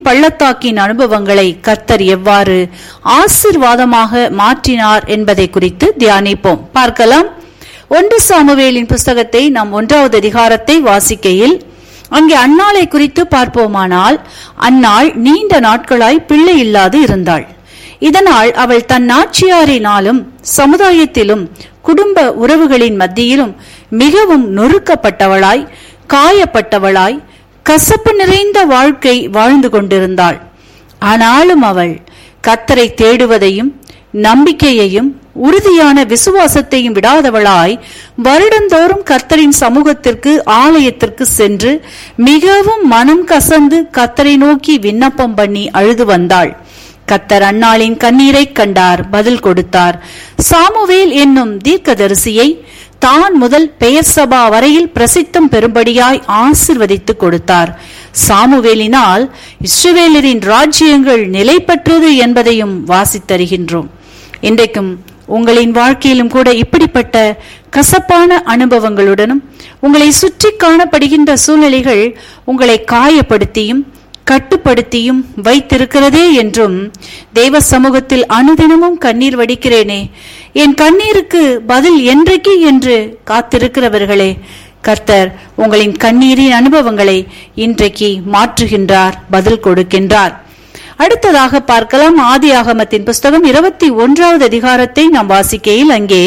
பள்ளத்தாக்கின் அனுபவங்களை கர்த்தர் எவ்வாறு ஆசிர்வாதமாக மாற்றினார் என்பதை குறித்து தியானிப்போம் பார்க்கலாம் ஒன்று சாமுவேலின் புஸ்தகத்தை நாம் ஒன்றாவது அதிகாரத்தை வாசிக்கையில் அங்கே அன்னாளை குறித்து பார்ப்போமானால் அன்னாள் நீண்ட நாட்களாய் பிள்ளை இல்லாது இருந்தாள் இதனால் அவள் தன் நாச்சியாரினாலும் சமுதாயத்திலும் குடும்ப உறவுகளின் மத்தியிலும் மிகவும் நொறுக்கப்பட்டவளாய் காயப்பட்டவளாய் கசப்பு நிறைந்த வாழ்க்கை வாழ்ந்து கொண்டிருந்தாள் ஆனாலும் அவள் கத்தரை தேடுவதையும் நம்பிக்கையையும் உறுதியான விசுவாசத்தையும் விடாதவளாய் வருடந்தோறும் கர்த்தரின் சமூகத்திற்கு ஆலயத்திற்கு சென்று மிகவும் மனம் கசந்து கத்தரை நோக்கி விண்ணப்பம் பண்ணி அழுது வந்தாள் கத்தர் அன்னாளின் கண்ணீரை கண்டார் பதில் கொடுத்தார் சாமுவேல் என்னும் தீர்க்கதரிசியை தான் முதல் பெயர் சபா வரையில் பிரசித்தம் பெறும்படியாய் ஆசிர்வதித்து கொடுத்தார் சாமுவேலினால் இஸ்ரவேலரின் ராஜ்யங்கள் நிலை பெற்றது என்பதையும் வாசித்தருகின்றோம் இன்றைக்கும் உங்களின் வாழ்க்கையிலும் கூட இப்படிப்பட்ட கசப்பான அனுபவங்களுடனும் உங்களை சுற்றி காணப்படுகின்ற சூழ்நிலைகள் உங்களை காயப்படுத்தியும் கட்டுப்படுத்தியும் வைத்திருக்கிறதே என்றும் தேவ சமூகத்தில் அனுதினமும் கண்ணீர் வடிக்கிறேனே என் கண்ணீருக்கு பதில் என்றைக்கு என்று காத்திருக்கிறவர்களே கர்த்தர் உங்களின் கண்ணீரின் அனுபவங்களை இன்றைக்கு மாற்றுகின்றார் பதில் கொடுக்கின்றார் அடுத்ததாக பார்க்கலாம் ஆதி ஆகமத்தின் புஸ்தகம் இருபத்தி ஒன்றாவது அதிகாரத்தை நாம் வாசிக்கையில் அங்கே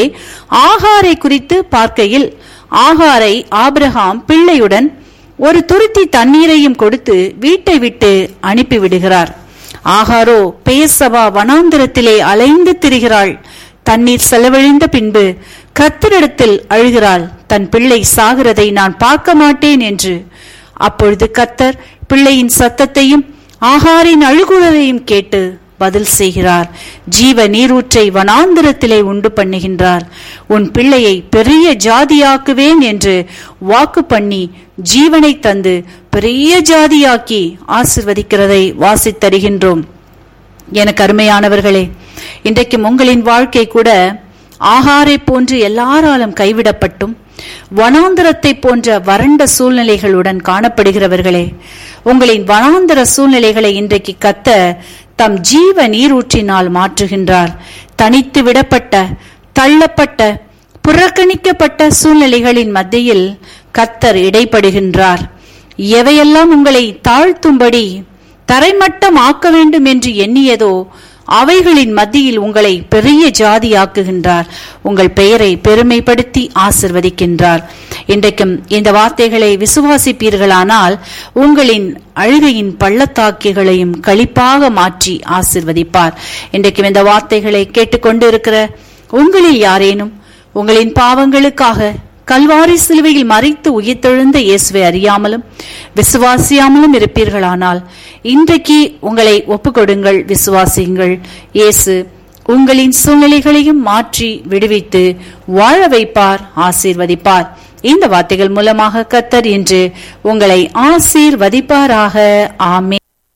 ஆகாரை குறித்து பார்க்கையில் ஆகாரை ஆபிரகாம் பிள்ளையுடன் ஒரு துருத்தி தண்ணீரையும் கொடுத்து வீட்டை விட்டு அனுப்பிவிடுகிறார் ஆகாரோ பேசவா வனாந்திரத்திலே அலைந்து திரிகிறாள் தண்ணீர் செலவழிந்த பின்பு கத்தரிடத்தில் அழுகிறாள் தன் பிள்ளை சாகிறதை நான் பார்க்க மாட்டேன் என்று அப்பொழுது கத்தர் பிள்ளையின் சத்தத்தையும் ஆகாரின் அழுகுறதையும் கேட்டு பதில் செய்கிறார் ஜீவ நீரூற்றை வனாந்திரத்திலே உண்டு பண்ணுகின்றார் உன் பிள்ளையை பெரிய ஜாதியாக்குவேன் என்று வாக்கு பண்ணி ஜீவனை தந்து பெரிய ஜாதியாக்கி ஆசிர்வதிக்கிறதை வாசித்தருகின்றோம் எனக்கு அருமையானவர்களே இன்றைக்கும் உங்களின் வாழ்க்கை கூட ஆகாரை போன்று எல்லாராலும் கைவிடப்பட்டும் வனாந்திரத்தை போன்ற வறண்ட சூழ்நிலைகளுடன் காணப்படுகிறவர்களே உங்களின் வனாந்திர சூழ்நிலைகளை இன்றைக்கு கத்த தம் ஜீவ நீரூற்றினால் மாற்றுகின்றார் தனித்து விடப்பட்ட தள்ளப்பட்ட புறக்கணிக்கப்பட்ட சூழ்நிலைகளின் மத்தியில் கத்தர் இடைப்படுகின்றார் எவையெல்லாம் உங்களை தாழ்த்தும்படி தரைமட்டம் ஆக்க வேண்டும் என்று எண்ணியதோ அவைகளின் மத்தியில் உங்களை பெரிய ஜாதியாக்குகின்றார் உங்கள் பெயரை பெருமைப்படுத்தி ஆசிர்வதிக்கின்றார் இன்றைக்கும் இந்த வார்த்தைகளை விசுவாசிப்பீர்களானால் உங்களின் அழுகையின் பள்ளத்தாக்கிகளையும் களிப்பாக மாற்றி ஆசிர்வதிப்பார் இன்றைக்கும் இந்த வார்த்தைகளை கேட்டுக்கொண்டு இருக்கிற உங்களில் யாரேனும் உங்களின் பாவங்களுக்காக கல்வாரி சிலுவையில் மறைத்து உயிர்த்தெழுந்த இயேசுவை அறியாமலும் விசுவாசியாமலும் இருப்பீர்களானால் இன்றைக்கு உங்களை ஒப்புக்கொடுங்கள் விசுவாசியுங்கள் இயேசு உங்களின் சூழ்நிலைகளையும் மாற்றி விடுவித்து வாழ வைப்பார் ஆசீர்வதிப்பார் இந்த வார்த்தைகள் மூலமாக கத்தர் இன்று உங்களை ஆசீர்வதிப்பாராக ஆமே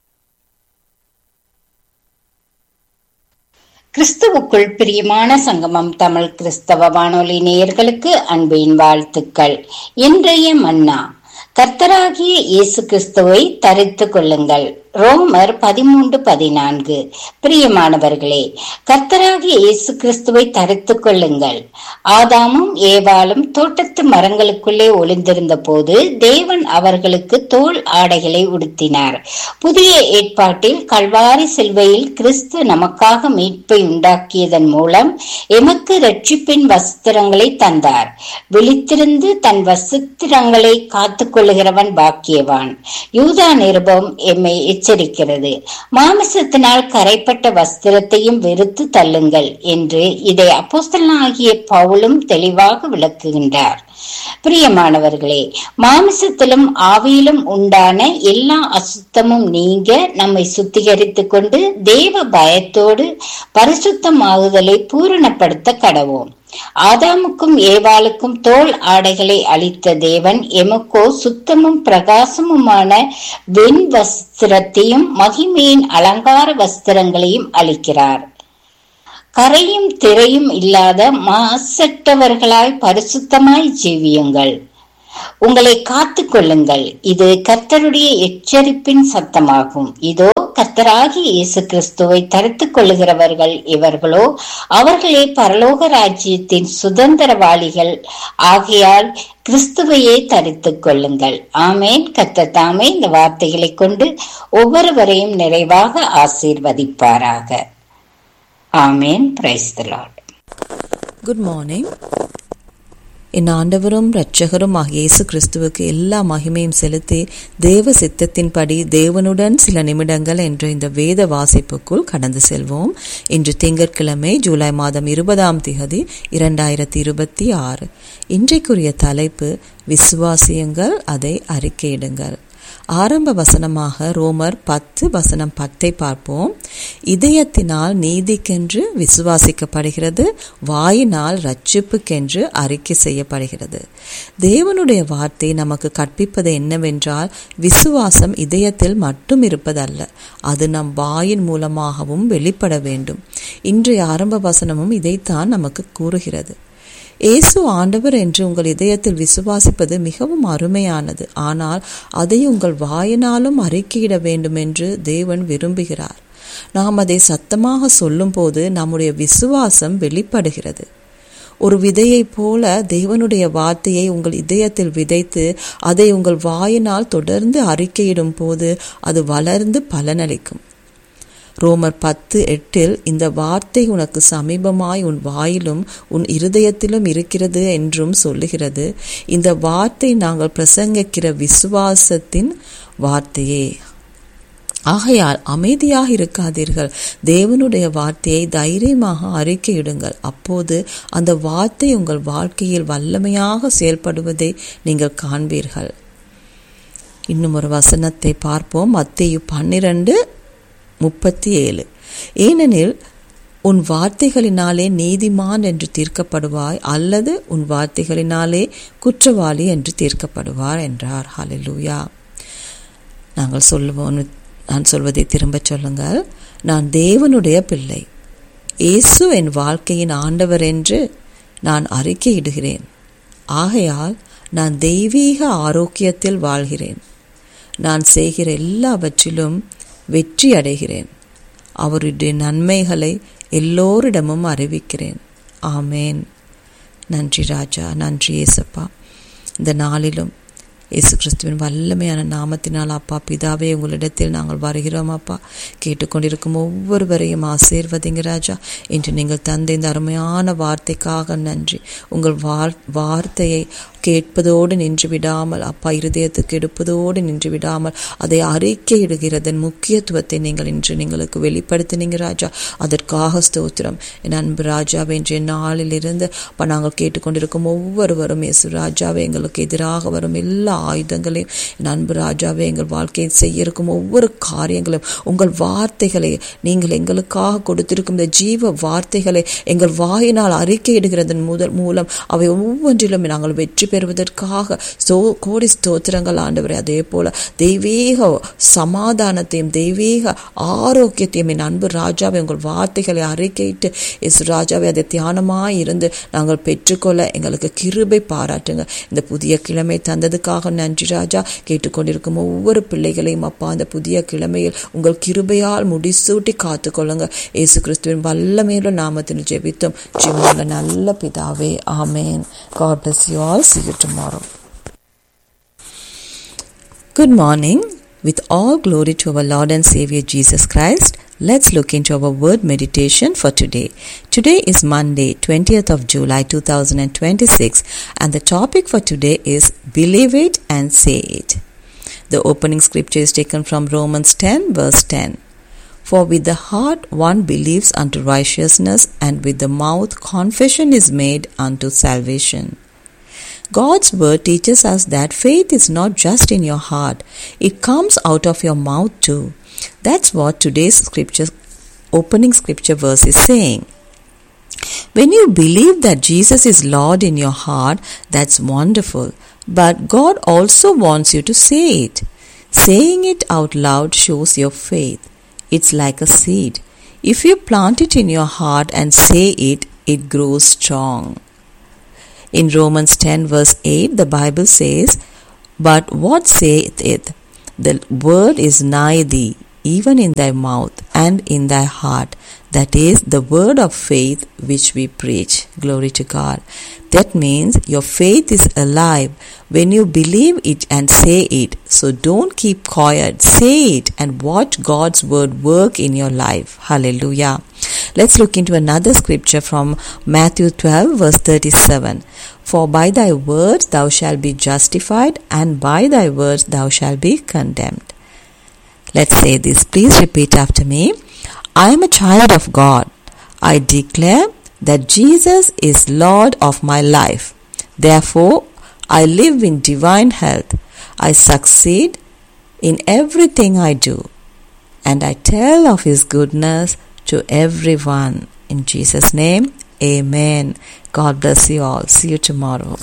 கிறிஸ்துவுக்குள் பிரியமான சங்கமம் தமிழ் கிறிஸ்தவ வானொலி நேயர்களுக்கு அன்பின் வாழ்த்துக்கள் இன்றைய மன்னா கர்த்தராகிய இயேசு கிறிஸ்துவை தரித்து கொள்ளுங்கள் ரோமர் பதிமூன்று பதினான்கு பிரியமானவர்களே கர்த்தராகிய இயேசு கிறிஸ்துவை தரித்து கொள்ளுங்கள் ஆதாமும் ஏவாளும் தோட்டத்து மரங்களுக்குள்ளே ஒளிந்திருந்த போது தேவன் அவர்களுக்கு தோல் ஆடைகளை உடுத்தினார் புதிய ஏற்பாட்டில் கல்வாரி சிலுவையில் கிறிஸ்து நமக்காக மீட்பை உண்டாக்கியதன் மூலம் எமக்கு ரட்சிப்பின் வஸ்திரங்களை தந்தார் விழித்திருந்து தன் வஸ்திரங்களை காத்துக் கொள்ளுகிறவன் பாக்கியவான் யூதா நிருபம் எம்மை எச்சரிக்கிறது மாமிசத்தினால் கரைப்பட்ட வஸ்திரத்தையும் வெறுத்து தள்ளுங்கள் என்று இதை அப்போஸ்தலனாகிய பவுலும் தெளிவாக விளக்குகின்றார் பிரியமானவர்களே மாமிசத்திலும் ஆவியிலும் உண்டான எல்லா அசுத்தமும் நீங்க நம்மை சுத்திகரித்துக் கொண்டு தேவ பயத்தோடு பரிசுத்தமாகுதலை பூரணப்படுத்த கடவோம் ஆதாமுக்கும் ஏவாளுக்கும் தோல் ஆடைகளை அளித்த தேவன் எமக்கோ சுத்தமும் பிரகாசமுமான வெண் வஸ்திரத்தையும் மகிமையின் அலங்கார வஸ்திரங்களையும் அளிக்கிறார் கரையும் திரையும் இல்லாத மாசற்றவர்களாய் பரிசுத்தமாய் ஜீவியுங்கள் உங்களை காத்துக் கொள்ளுங்கள் இது கர்த்தருடைய எச்சரிப்பின் சத்தமாகும் இதோ கர்த்தராகி இயேசு கிறிஸ்துவை தரித்துக் கொள்ளுகிறவர்கள் இவர்களோ அவர்களே பரலோக ராஜ்யத்தின் சுதந்திரவாளிகள் ஆகையால் கிறிஸ்துவையே தரித்துக் கொள்ளுங்கள் ஆமேன் கத்த தாமே இந்த வார்த்தைகளை கொண்டு ஒவ்வொருவரையும் நிறைவாக ஆசீர்வதிப்பாராக ஆமேன் பிரைஸ் லார்ட் குட் மார்னிங் என் ஆண்டவரும் இரட்சகரும் ஆகிய இயேசு கிறிஸ்துவுக்கு எல்லா மகிமையும் செலுத்தி தேவ சித்தத்தின்படி தேவனுடன் சில நிமிடங்கள் என்ற இந்த வேத வாசிப்புக்குள் கடந்து செல்வோம் இன்று திங்கட்கிழமை ஜூலை மாதம் இருபதாம் திகதி இரண்டாயிரத்தி இருபத்தி ஆறு இன்றைக்குரிய தலைப்பு விசுவாசியுங்கள் அதை அறிக்கையிடுங்கள் ஆரம்ப வசனமாக ரோமர் பத்து வசனம் பத்தை பார்ப்போம் இதயத்தினால் நீதிக்கென்று விசுவாசிக்கப்படுகிறது வாயினால் ரட்சிப்புக்கென்று அறிக்கை செய்யப்படுகிறது தேவனுடைய வார்த்தை நமக்கு கற்பிப்பது என்னவென்றால் விசுவாசம் இதயத்தில் மட்டும் இருப்பதல்ல அது நம் வாயின் மூலமாகவும் வெளிப்பட வேண்டும் இன்றைய ஆரம்ப வசனமும் இதைத்தான் நமக்கு கூறுகிறது இயேசு ஆண்டவர் என்று உங்கள் இதயத்தில் விசுவாசிப்பது மிகவும் அருமையானது ஆனால் அதை உங்கள் வாயினாலும் அறிக்கையிட வேண்டும் என்று தேவன் விரும்புகிறார் நாம் அதை சத்தமாக சொல்லும்போது நம்முடைய விசுவாசம் வெளிப்படுகிறது ஒரு விதையைப் போல தேவனுடைய வார்த்தையை உங்கள் இதயத்தில் விதைத்து அதை உங்கள் வாயினால் தொடர்ந்து அறிக்கையிடும் போது அது வளர்ந்து பலனளிக்கும் ரோமர் பத்து எட்டில் இந்த வார்த்தை உனக்கு சமீபமாய் உன் வாயிலும் உன் இருதயத்திலும் இருக்கிறது என்றும் சொல்லுகிறது இந்த வார்த்தை நாங்கள் பிரசங்கிக்கிற விசுவாசத்தின் வார்த்தையே ஆகையால் அமைதியாக இருக்காதீர்கள் தேவனுடைய வார்த்தையை தைரியமாக அறிக்கையிடுங்கள் அப்போது அந்த வார்த்தை உங்கள் வாழ்க்கையில் வல்லமையாக செயல்படுவதை நீங்கள் காண்பீர்கள் இன்னும் ஒரு வசனத்தை பார்ப்போம் மத்திய பன்னிரண்டு முப்பத்தி ஏழு ஏனெனில் உன் வார்த்தைகளினாலே நீதிமான் என்று தீர்க்கப்படுவாய் அல்லது உன் வார்த்தைகளினாலே குற்றவாளி என்று தீர்க்கப்படுவார் என்றார் ஹalleluya நாங்கள் சொல்லுவோம் நான் சொல்வதை திரும்பச் சொல்லுங்கள் நான் தேவனுடைய பிள்ளை இயேசு என் வாழ்க்கையின் ஆண்டவர் என்று நான் அறிக்கையிடுகிறேன் ஆகையால் நான் தெய்வீக ஆரோக்கியத்தில் வாழ்கிறேன் நான் செய்கிற எல்லாவற்றிலும் வெற்றி அடைகிறேன் அவருடைய நன்மைகளை எல்லோரிடமும் அறிவிக்கிறேன் ஆமேன் நன்றி ராஜா நன்றி ஏசப்பா இந்த நாளிலும் இயேசு கிறிஸ்துவின் வல்லமையான நாமத்தினால் அப்பா பிதாவே உங்களிடத்தில் நாங்கள் வருகிறோம் அப்பா கேட்டுக்கொண்டிருக்கும் ஒவ்வொருவரையும் ஆசீர்வதிங்க ராஜா இன்று நீங்கள் தந்த இந்த அருமையான வார்த்தைக்காக நன்றி உங்கள் வார் வார்த்தையை கேட்பதோடு நின்று விடாமல் அப்பா இருதயத்துக்கு எடுப்பதோடு நின்று விடாமல் அதை அறிக்கையிடுகிறதன் முக்கியத்துவத்தை நீங்கள் இன்று எங்களுக்கு வெளிப்படுத்தினீங்க ராஜா அதற்காக ஸ்தோத்திரம் என் அன்பு ராஜாவை இன்றைய நாளிலிருந்து அப்பா நாங்கள் கேட்டுக்கொண்டிருக்கும் ஒவ்வொருவரும் இயேசு ராஜாவை எங்களுக்கு எதிராக வரும் எல்லா ஆயுதங்களையும் என் அன்பு ராஜாவை எங்கள் வாழ்க்கையில் செய்ய இருக்கும் ஒவ்வொரு காரியங்களும் உங்கள் வார்த்தைகளை நீங்கள் எங்களுக்காக கொடுத்திருக்கும் இந்த ஜீவ வார்த்தைகளை எங்கள் வாயினால் அறிக்கையிடுகிறதன் முதல் மூலம் அவை ஒவ்வொன்றிலும் நாங்கள் வெற்றி பெறுவதற்காக சோ கோடி ஸ்தோத்திரங்கள் ஆண்டவரே அதே போல தெய்வீக சமாதானத்தையும் தெய்வீக ஆரோக்கியத்தையும் என் அன்பு ராஜாவை உங்கள் வார்த்தைகளை அறிக்கையிட்டு எஸ் ராஜாவை அதை தியானமாய் இருந்து நாங்கள் பெற்றுக்கொள்ள எங்களுக்கு கிருபை பாராட்டுங்க இந்த புதிய கிழமை தந்ததுக்காக நன்றி ராஜா கேட்டுக்கொண்டிருக்கும் ஒவ்வொரு பிள்ளைகளையும் அப்பா அந்த புதிய கிழமையில் உங்கள் கிருபையால் முடிசூட்டி காத்துக்கொள்ளுங்க இயேசு கிறிஸ்துவின் வல்லமையில நாமத்தில் ஜெபித்தோம் ஜீவனுள்ள நல்ல பிதாவே ஆமேன் God bless you all. See you tomorrow. Good morning. With all glory to our Lord and Savior Jesus Christ, let's look into our word meditation for today. Today is Monday, 20th of July 2026, and the topic for today is Believe it and say it. The opening scripture is taken from Romans 10, verse 10. For with the heart one believes unto righteousness, and with the mouth confession is made unto salvation. God's word teaches us that faith is not just in your heart, it comes out of your mouth too. That's what today's scripture opening scripture verse is saying. When you believe that Jesus is Lord in your heart, that's wonderful. But God also wants you to say it. Saying it out loud shows your faith. It's like a seed. If you plant it in your heart and say it, it grows strong. In Romans 10, verse 8, the Bible says, But what saith it? The word is nigh thee, even in thy mouth and in thy heart. That is the word of faith which we preach. Glory to God. That means your faith is alive when you believe it and say it. So don't keep quiet. Say it and watch God's word work in your life. Hallelujah. Let's look into another scripture from Matthew 12, verse 37. For by thy words thou shalt be justified, and by thy words thou shalt be condemned. Let's say this. Please repeat after me. I am a child of God. I declare that Jesus is Lord of my life. Therefore, I live in divine health. I succeed in everything I do. And I tell of His goodness to everyone. In Jesus' name, Amen. God bless you all. See you tomorrow.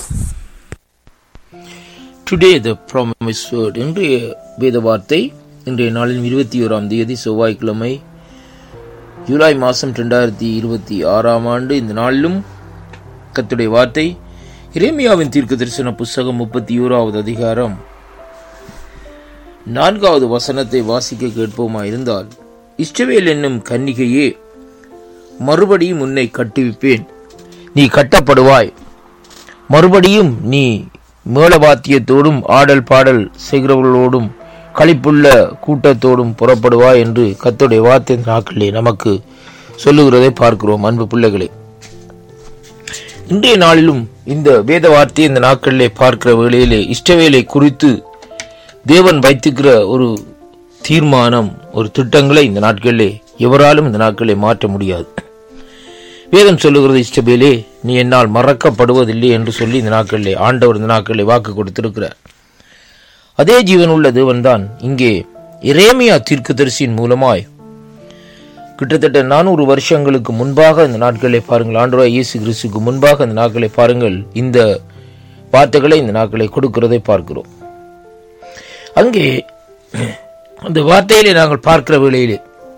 Today the promise word இன்றைய வேத வார்த்தை இன்றைய நாளின் இருபத்தி ஓராம் தேதி செவ்வாய்க்கிழமை ஜூலை மாதம் ரெண்டாயிரத்தி இருபத்தி ஆறாம் ஆண்டு இந்த நாளிலும் கத்துடைய வார்த்தை இரேமியாவின் தீர்க்க தரிசன புஸ்தகம் முப்பத்தி ஓராவது அதிகாரம் நான்காவது வசனத்தை வாசிக்க கேட்போமா இருந்தால் இஷ்டவேல் என்னும் கன்னிகையே மறுபடியும் உன்னை கட்டுவிப்பேன் நீ கட்டப்படுவாய் மறுபடியும் நீ மேளவாத்தியத்தோடும் ஆடல் பாடல் செய்கிறவர்களோடும் களிப்புள்ள கூட்டத்தோடும் புறப்படுவாய் என்று கத்தோடைய வார்த்தை நாட்களே நமக்கு சொல்லுகிறதை பார்க்கிறோம் அன்பு பிள்ளைகளே இன்றைய நாளிலும் இந்த வேத வார்த்தை இந்த நாட்களிலே பார்க்கிற வேளையிலே இஷ்டவேலை குறித்து தேவன் வைத்துக்கிற ஒரு தீர்மானம் ஒரு திட்டங்களை இந்த நாட்களிலே எவராலும் இந்த நாட்களை மாற்ற முடியாது வேதம் சொல்லுகிறது இஷ்டபேலே நீ என்னால் மறக்கப்படுவதில்லை என்று சொல்லி இந்த நாட்களிலே ஆண்டவர் இந்த நாட்களிலே வாக்கு கொடுத்திருக்கிறார் அதே ஜீவனுள்ள தேவன்தான் இங்கே இரேமியா தீர்க்கதரிசியின் மூலமாய் கிட்டத்தட்ட நானூறு வருஷங்களுக்கு முன்பாக இந்த நாட்களை பாருங்கள் ஆண்டவராய் இயேசு கிறிஸ்துக்கு முன்பாக இந்த நாட்களை பாருங்கள் இந்த வார்த்தைகளை இந்த நாட்களை கொடுக்கிறதை பார்க்கிறோம் அங்கே அந்த வார்த்தையிலே நாங்கள் பார்க்கிற வேளையிலே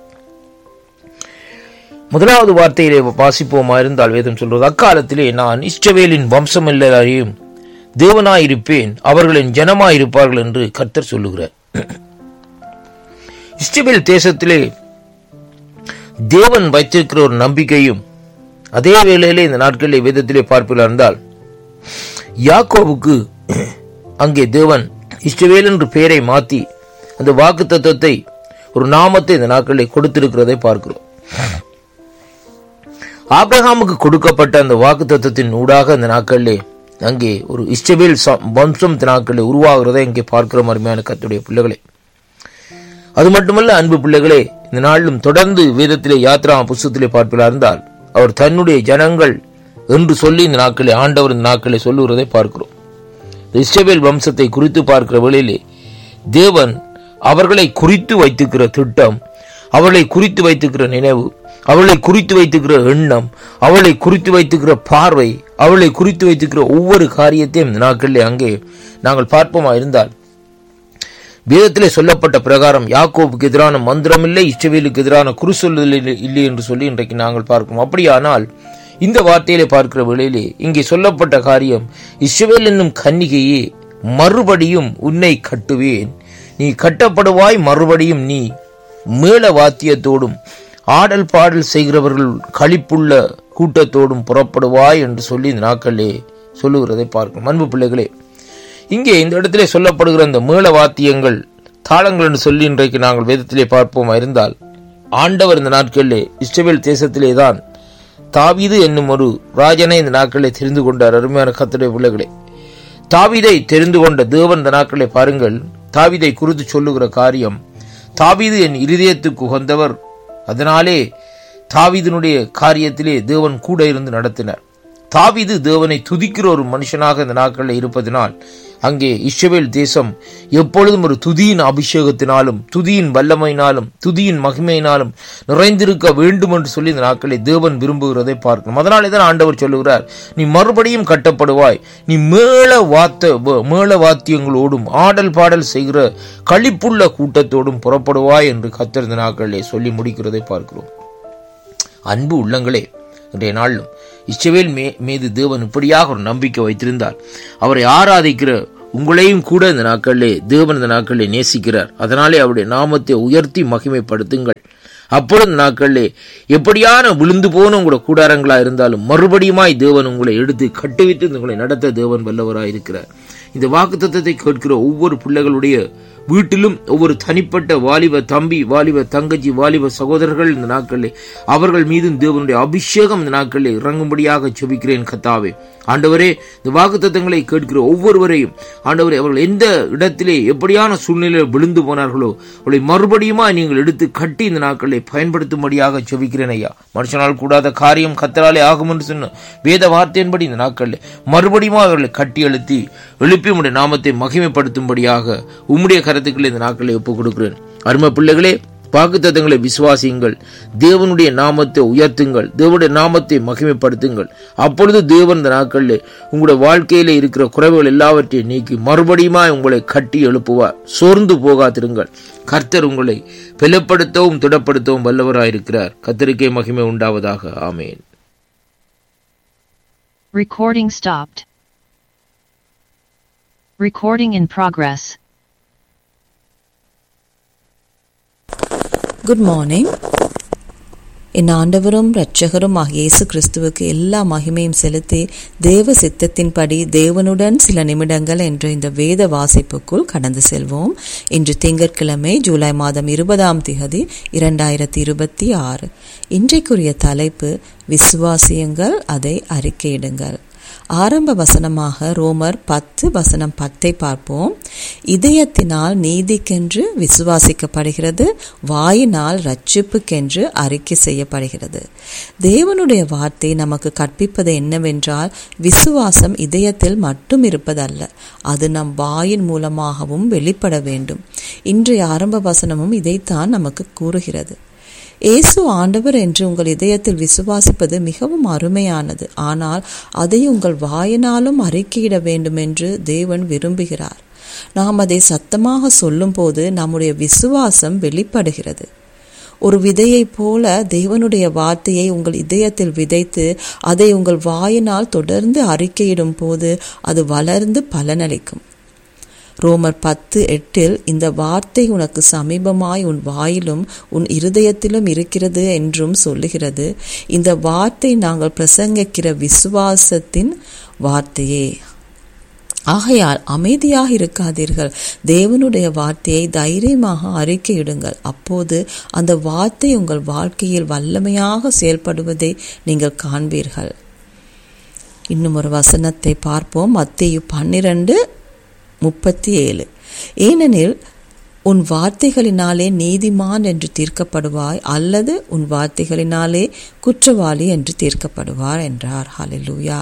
முதலாவது வார்த்தையிலே வாசிப்போமா இருந்தால் வேதம் சொல்றது அக்காலத்திலே நான் இஷ்டவேலின் வம்சம் எல்லாரையும் தேவனாயிருப்பேன் அவர்களின் ஜனமாயிருப்பார்கள் என்று கர்த்தர் சொல்லுகிறார் இஸ்ரவேல் தேசத்திலே தேவன் வைத்திருக்கிற ஒரு நம்பிக்கையும் அதே வேளையிலே இந்த நாட்களிலே வேதத்திலே பார்ப்பில் இருந்தால் யாக்கோவுக்கு அங்கே தேவன் இஷ்டவேல் என்று பெயரை மாற்றி அந்த வாக்கு தத்துவத்தை ஒரு நாமத்தை இந்த நாட்களிலே கொடுத்திருக்கிறதை பார்க்கிறோம் ஆபிரகாமுக்கு கொடுக்கப்பட்ட அந்த வாக்கு தத்துவத்தின் ஊடாக அந்த நாட்களிலே அங்கே ஒரு இஷ்டவேல் வம்சம் நாட்களில் உருவாகிறதை இங்கே பார்க்கிறோம் அருமையான கத்துடைய பிள்ளைகளே அது மட்டுமல்ல அன்பு பிள்ளைகளே இந்த நாளிலும் தொடர்ந்து வேதத்திலே யாத்ரா புஸ்தத்திலே பார்ப்பிலா இருந்தால் அவர் தன்னுடைய ஜனங்கள் என்று சொல்லி இந்த நாட்களை ஆண்டவர் இந்த நாட்களை சொல்லுகிறதை பார்க்கிறோம் இஸ்ரவேல் வம்சத்தை குறித்து பார்க்கிற வேளையிலே தேவன் அவர்களை குறித்து வைத்திருக்கிற திட்டம் அவளை குறித்து வைத்திருக்கிற நினைவு அவளை குறித்து வைத்திருக்கிற எண்ணம் அவளை குறித்து வைத்திருக்கிற பார்வை அவளை குறித்து வைத்திருக்கிற ஒவ்வொரு காரியத்தையும் இந்த நாட்களிலே அங்கே நாங்கள் பார்ப்போமா இருந்தால் வேதத்திலே சொல்லப்பட்ட பிரகாரம் யாக்கோவுக்கு எதிரான மந்திரம் இல்லை இஷ்டவேலுக்கு எதிரான குறுசொல்லுதல் இல்லை என்று சொல்லி இன்றைக்கு நாங்கள் பார்க்கிறோம் அப்படியானால் இந்த வார்த்தையிலே பார்க்கிற வேளையிலே இங்கே சொல்லப்பட்ட காரியம் இஸ்ரவேல் என்னும் கன்னிகையே மறுபடியும் உன்னை கட்டுவேன் நீ கட்டப்படுவாய் மறுபடியும் நீ மேள வாத்தியத்தோடும் ஆடல் பாடல் செய்கிறவர்கள் களிப்புள்ள கூட்டத்தோடும் புறப்படுவாய் என்று சொல்லி இந்த நாட்களிலே சொல்லுகிறதை பார்க்கணும் அன்பு பிள்ளைகளே இங்கே இந்த இடத்திலே சொல்லப்படுகிற அந்த மேள வாத்தியங்கள் தாளங்கள் என்று சொல்லி இன்றைக்கு நாங்கள் வேதத்திலே பார்ப்போமா இருந்தால் ஆண்டவர் இந்த நாட்களிலே இஸ்ரேல் தேசத்திலே தான் தாவீது என்னும் ஒரு ராஜனை இந்த நாட்களிலே தெரிந்து கொண்டார் அருமையான கத்துடைய பிள்ளைகளே தாவீதை தெரிந்து கொண்ட தேவன் இந்த நாட்களை பாருங்கள் தாவீதை குறித்து சொல்லுகிற காரியம் தாவீது என் இருதயத்துக்கு உகந்தவர் அதனாலே தாவீதனுடைய காரியத்திலே தேவன் கூட இருந்து நடத்தினார் தாவீது தேவனை துதிக்கிற ஒரு மனுஷனாக இந்த நாட்களில் இருப்பதனால் அங்கே இஸ்ரவேல் தேசம் எப்பொழுதும் ஒரு துதியின் அபிஷேகத்தினாலும் துதியின் வல்லமையினாலும் துதியின் மகிமையினாலும் நிறைந்திருக்க வேண்டும் என்று சொல்லி இந்த நாட்களை தேவன் விரும்புகிறதை பார்க்கணும் அதனாலே தான் ஆண்டவர் சொல்லுகிறார் நீ மறுபடியும் கட்டப்படுவாய் நீ மேள வாத்த மேள வாத்தியங்களோடும் ஆடல் பாடல் செய்கிற களிப்புள்ள கூட்டத்தோடும் புறப்படுவாய் என்று கத்திருந்த நாட்களிலே சொல்லி முடிக்கிறதை பார்க்கிறோம் அன்பு உள்ளங்களே இன்றைய நாளிலும் இஸ்ரவேல் மே மீது தேவன் இப்படியாக ஒரு நம்பிக்கை வைத்திருந்தார் அவரை ஆராதிக்கிற உங்களையும் கூட இந்த நாட்களிலே தேவன் இந்த நாட்களிலே நேசிக்கிறார் அதனாலே அவருடைய நாமத்தை உயர்த்தி மகிமைப்படுத்துங்கள் அப்பொழுது இந்த நாட்களிலே எப்படியான விழுந்து போன உங்களோட கூடாரங்களா இருந்தாலும் மறுபடியுமாய் தேவன் உங்களை எடுத்து கட்டுவித்து உங்களை நடத்த தேவன் வல்லவராய் இருக்கிறார் இந்த வாக்கு தத்துவத்தை கேட்கிற ஒவ்வொரு பிள்ளைகளுடைய வீட்டிலும் ஒவ்வொரு தனிப்பட்ட வாலிப தம்பி வாலிப தங்கச்சி வாலிப சகோதரர்கள் இந்த நாட்களிலே அவர்கள் மீதும் தேவனுடைய அபிஷேகம் இந்த நாட்களிலே இறங்கும்படியாக செபிக்கிறேன் கத்தாவே ஆண்டவரே இந்த வாக்கு தத்தங்களை கேட்கிற ஒவ்வொருவரையும் ஆண்டவரே அவர்கள் எந்த இடத்திலே எப்படியான சூழ்நிலையில் விழுந்து போனார்களோ அவளை மறுபடியுமா நீங்கள் எடுத்து கட்டி இந்த நாட்களை பயன்படுத்தும்படியாக செபிக்கிறேன் ஐயா மனுஷனால் கூடாத காரியம் கத்தராலே ஆகும் என்று சொன்ன வேத வார்த்தையின்படி இந்த நாட்களில் மறுபடியும் அவர்களை கட்டி எழுத்தி எழுப்பி உம்முடைய நாமத்தை மகிமைப்படுத்தும்படியாக உம்முடைய கருத்துக்களை இந்த நாட்களை ஒப்புக் கொடுக்கிறேன் அருமை பிள்ளைகளே வாக்குத்தத்தங்களை விசுவாசியுங்கள் தேவனுடைய நாமத்தை உயர்த்துங்கள் தேவனுடைய நாமத்தை மகிமைப்படுத்துங்கள் அப்பொழுது தேவன் இந்த நாட்களில் உங்களுடைய வாழ்க்கையில இருக்கிற குறைவுகள் எல்லாவற்றையும் நீக்கி மறுபடியுமா உங்களை கட்டி எழுப்புவார் சோர்ந்து போகாதிருங்கள் கர்த்தர் உங்களை பலப்படுத்தவும் திடப்படுத்தவும் வல்லவராயிருக்கிறார் கத்தருக்கே மகிமை உண்டாவதாக ஆமேன் Recording stopped. Recording in progress. Good morning என் ஆண்டவரும் இரட்சகரும் ஆகிய இயேசு கிறிஸ்துவுக்கு எல்லா மகிமையும் செலுத்தி தேவ சித்தத்தின்படி தேவனுடன் சில நிமிடங்கள் என்ற இந்த வேத வாசிப்புக்குள் கடந்து செல்வோம் இன்று திங்கட்கிழமை ஜூலை மாதம் இருபதாம் திகதி இரண்டாயிரத்தி இருபத்தி ஆறு இன்றைக்குரிய தலைப்பு விசுவாசியுங்கள் அதை அறிக்கையிடுங்கள் ஆரம்ப வசனமாக ரோமர் பத்து வசனம் பத்தை பார்ப்போம் இதயத்தினால் நீதிக்கென்று விசுவாசிக்கப்படுகிறது வாயினால் ரட்சிப்புக்கென்று அறிக்கை செய்யப்படுகிறது தேவனுடைய வார்த்தை நமக்கு கற்பிப்பது என்னவென்றால் விசுவாசம் இதயத்தில் மட்டும் இருப்பதல்ல அது நம் வாயின் மூலமாகவும் வெளிப்பட வேண்டும் இன்றைய ஆரம்ப வசனமும் இதைத்தான் நமக்கு கூறுகிறது இயேசு ஆண்டவர் என்று உங்கள் இதயத்தில் விசுவாசிப்பது மிகவும் அருமையானது ஆனால் அதை உங்கள் வாயினாலும் அறிக்கையிட வேண்டும் என்று தேவன் விரும்புகிறார் நாம் அதை சத்தமாக சொல்லும்போது நம்முடைய விசுவாசம் வெளிப்படுகிறது ஒரு விதையைப் போல தேவனுடைய வார்த்தையை உங்கள் இதயத்தில் விதைத்து அதை உங்கள் வாயினால் தொடர்ந்து அறிக்கையிடும் போது அது வளர்ந்து பலனளிக்கும் ரோமர் பத்து எட்டில் இந்த வார்த்தை உனக்கு சமீபமாய் உன் வாயிலும் உன் இருதயத்திலும் இருக்கிறது என்றும் சொல்லுகிறது இந்த வார்த்தை நாங்கள் பிரசங்கிக்கிற விசுவாசத்தின் வார்த்தையே ஆகையால் அமைதியாக இருக்காதீர்கள் தேவனுடைய வார்த்தையை தைரியமாக அறிக்கையிடுங்கள் அப்போது அந்த வார்த்தை உங்கள் வாழ்க்கையில் வல்லமையாக செயல்படுவதை நீங்கள் காண்பீர்கள் இன்னும் ஒரு வசனத்தை பார்ப்போம் மத்திய பன்னிரண்டு முப்பத்தி ஏழு ஏனெனில் உன் வார்த்தைகளினாலே நீதிமான் என்று தீர்க்கப்படுவாய் அல்லது உன் வார்த்தைகளினாலே குற்றவாளி என்று தீர்க்கப்படுவார் என்றார் ஹalleluya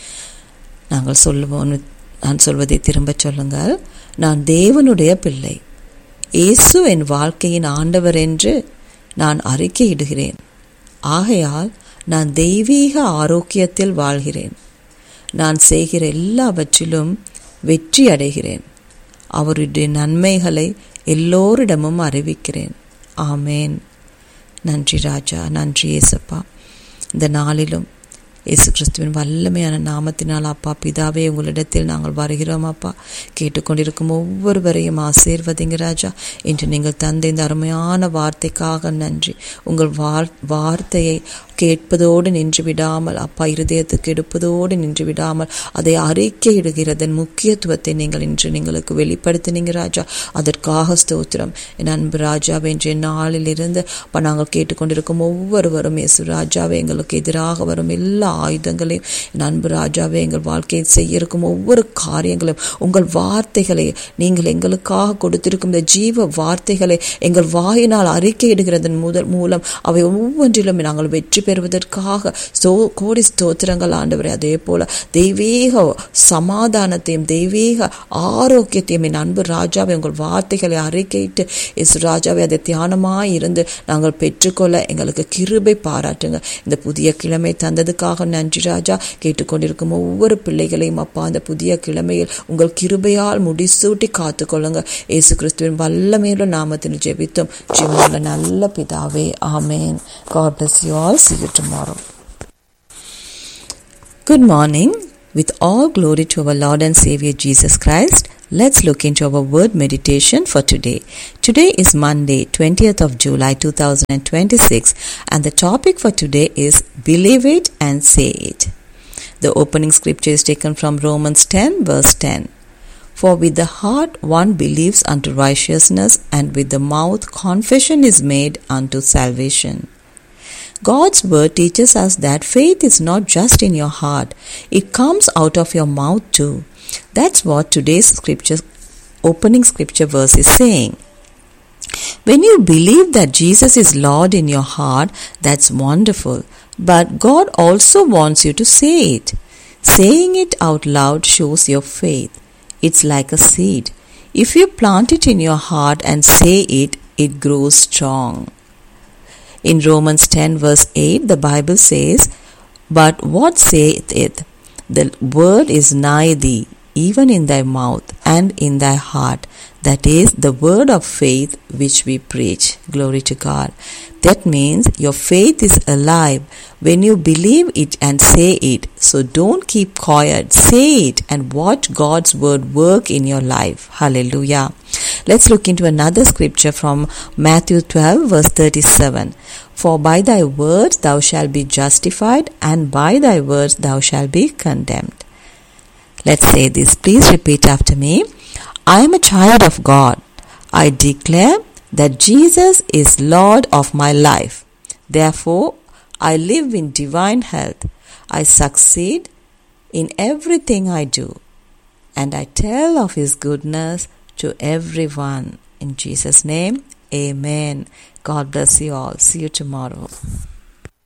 நாங்கள் சொல்லுவோம் நான் சொல்வதை திரும்ப சொல்லுங்கள் நான் தேவனுடைய பிள்ளை இயேசு என் வாழ்க்கையின் ஆண்டவர் என்று நான் அறிக்கையிடுகிறேன் ஆகையால் நான் தெய்வீக ஆரோக்கியத்தில் வாழ்கிறேன் நான் செய்கிற எல்லாவற்றிலும் வெற்றி அடைகிறேன் அவருடைய நன்மைகளை எல்லோரிடமும் அறிவிக்கிறேன் ஆமேன் நன்றி ராஜா நன்றி ஏசப்பா இந்த நாளிலும் இயேசு கிறிஸ்துவின் வல்லமையான நாமத்தினால் அப்பா பிதாவே உங்களிடத்தில் நாங்கள் வருகிறோம் அப்பா கேட்டுக்கொண்டிருக்கும் ஒவ்வொருவரையும் ஆசீர்வதிங்க ராஜா இன்று நீங்கள் தந்த இந்த அருமையான வார்த்தைக்காக நன்றி உங்கள் வார் வார்த்தையை கேட்பதோடு நின்று விடாமல் அப்பா இருதயத்துக்கு எடுப்பதோடு நின்று விடாமல் அதை அறிக்கையிடுகிறதன் முக்கியத்துவத்தை நீங்கள் இன்று எங்களுக்கு வெளிப்படுத்தினீங்க ராஜா அதற்காக ஸ்தோத்திரம் என் அன்பு ராஜாவை இன்றைய நாளிலிருந்து அப்பா நாங்கள் கேட்டுக்கொண்டிருக்கும் ஒவ்வொருவரும் இயேசு ராஜாவை எங்களுக்கு எதிராக வரும் எல்லா ஆயுதங்களையும் என் அன்பு ராஜாவை எங்கள் வாழ்க்கையில் செய்ய இருக்கும் ஒவ்வொரு காரியங்களையும் உங்கள் வார்த்தைகளை நீங்கள் எங்களுக்காக கொடுத்திருக்கும் இந்த ஜீவ வார்த்தைகளை எங்கள் வாயினால் அறிக்கையிடுகிறதன் முதல் மூலம் அவை ஒவ்வொன்றிலும் நாங்கள் வெற்றி பெறுவதற்காக சோ கோடி ஸ்தோத்திரங்கள் ஆண்டவரே அதே போல தெய்வீக சமாதானத்தையும் தெய்வீக ஆரோக்கியத்தையும் என் அன்பு ராஜாவை உங்கள் வார்த்தைகளை அறிக்கையிட்டு இசு ராஜாவை அதை தியானமாய் இருந்து நாங்கள் பெற்றுக்கொள்ள எங்களுக்கு கிருபை பாராட்டுங்க இந்த புதிய கிழமை தந்ததுக்காக நன்றி ராஜா கேட்டுக்கொண்டிருக்கும் ஒவ்வொரு பிள்ளைகளையும் அப்பா அந்த புதிய கிழமையில் உங்கள் கிருபையால் முடிசூட்டி காத்துக்கொள்ளுங்க இயேசு கிறிஸ்துவின் வல்லமையுள்ள நாமத்தில் ஜெபித்தும் ஜீவனுள்ள நல்ல பிதாவே ஆமேன் God bless you all see you tomorrow good morning With all glory to our Lord and Savior Jesus Christ, let's look into our word meditation for today. Today is Monday, 20th of July 2026, and the topic for today is Believe it and say it. The opening scripture is taken from Romans 10, verse 10. For with the heart one believes unto righteousness, and with the mouth confession is made unto salvation. God's word teaches us that faith is not just in your heart, it comes out of your mouth too. That's what today's scripture opening scripture verse is saying. When you believe that Jesus is Lord in your heart, that's wonderful. But God also wants you to say it. Saying it out loud shows your faith. It's like a seed. If you plant it in your heart and say it, it grows strong. In Romans 10, verse 8, the Bible says, But what saith it? The word is nigh thee, even in thy mouth and in thy heart. That is the word of faith which we preach. Glory to God. That means your faith is alive when you believe it and say it. So don't keep quiet. Say it and watch God's word work in your life. Hallelujah. Let's look into another scripture from Matthew 12, verse 37. For by thy words thou shalt be justified, and by thy words thou shalt be condemned. Let's say this. Please repeat after me. I am a child of God. I declare that Jesus is Lord of my life. Therefore, I live in divine health. I succeed in everything I do. And I tell of His goodness to everyone. In Jesus' name, Amen. God bless you all. See you tomorrow.